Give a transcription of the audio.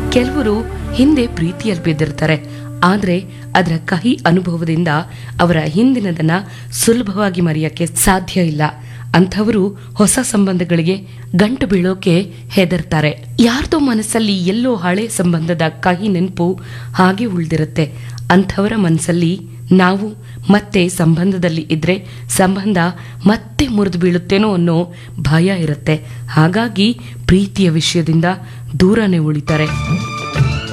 ಕೆಲವರು ಹಿಂದೆ ಪ್ರೀತಿಯಲ್ಲಿ ಬಿದ್ದಿರ್ತಾರೆ ಆದ್ರೆ ಅದರ ಕಹಿ ಅನುಭವದಿಂದ ಅವರ ಹಿಂದಿನದನ್ನ ಸುಲಭವಾಗಿ ಮರೆಯಕ್ಕೆ ಸಾಧ್ಯ ಇಲ್ಲ ಅಂಥವರು ಹೊಸ ಸಂಬಂಧಗಳಿಗೆ ಗಂಟು ಬೀಳೋಕೆ ಹೆದರ್ತಾರೆ ಯಾರ್ದೋ ಮನಸ್ಸಲ್ಲಿ ಎಲ್ಲೋ ಹಳೆ ಸಂಬಂಧದ ಕಹಿ ನೆನಪು ಹಾಗೆ ಉಳಿದಿರುತ್ತೆ ಅಂಥವರ ಮನಸ್ಸಲ್ಲಿ ನಾವು ಮತ್ತೆ ಸಂಬಂಧದಲ್ಲಿ ಇದ್ರೆ ಸಂಬಂಧ ಮತ್ತೆ ಮುರಿದು ಬೀಳುತ್ತೇನೋ ಅನ್ನೋ ಭಯ ಇರುತ್ತೆ ಹಾಗಾಗಿ ಪ್ರೀತಿಯ ವಿಷಯದಿಂದ ದೂರನೇ ಉಳಿತಾರೆ